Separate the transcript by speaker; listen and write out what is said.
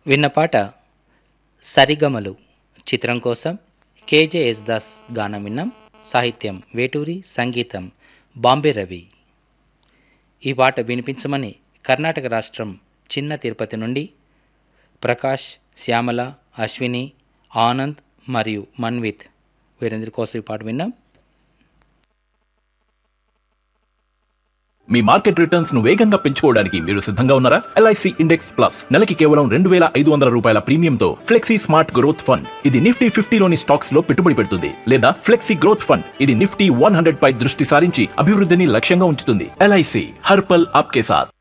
Speaker 1: విన్న పాట సరిగమలు చిత్రం కోసం కేజే దాస్ గానం విన్నాం సాహిత్యం వేటూరి సంగీతం బాంబే రవి ఈ పాట వినిపించమని కర్ణాటక రాష్ట్రం చిన్న తిరుపతి నుండి ప్రకాష్ శ్యామల అశ్విని ఆనంద్ మరియు మన్విత్ వీరందరి కోసం ఈ పాట విన్నాం
Speaker 2: మీ మార్కెట్ రిటర్న్స్ ను వేగంగా పెంచుకోవడానికి మీరు సిద్ధంగా ఉన్నారా ఎల్ఐసి ఇండెక్స్ ప్లస్ నెలకి కేవలం రెండు వేల ఐదు వందల రూపాయల ప్రీమియంతో ఫ్లెక్సీ స్మార్ట్ గ్రోత్ ఫండ్ ఇది నిఫ్టీ ఫిఫ్టీలోని స్టాక్స్ లో పెట్టుబడి పెడుతుంది లేదా ఫ్లెక్సీ గ్రోత్ ఫండ్ ఇది నిఫ్టీ వన్ హండ్రెడ్ పై దృష్టి సారించి అభివృద్ధిని లక్ష్యంగా ఉంచుతుంది ఎల్ఐసి హర్పల్ ఆప్కే సాత్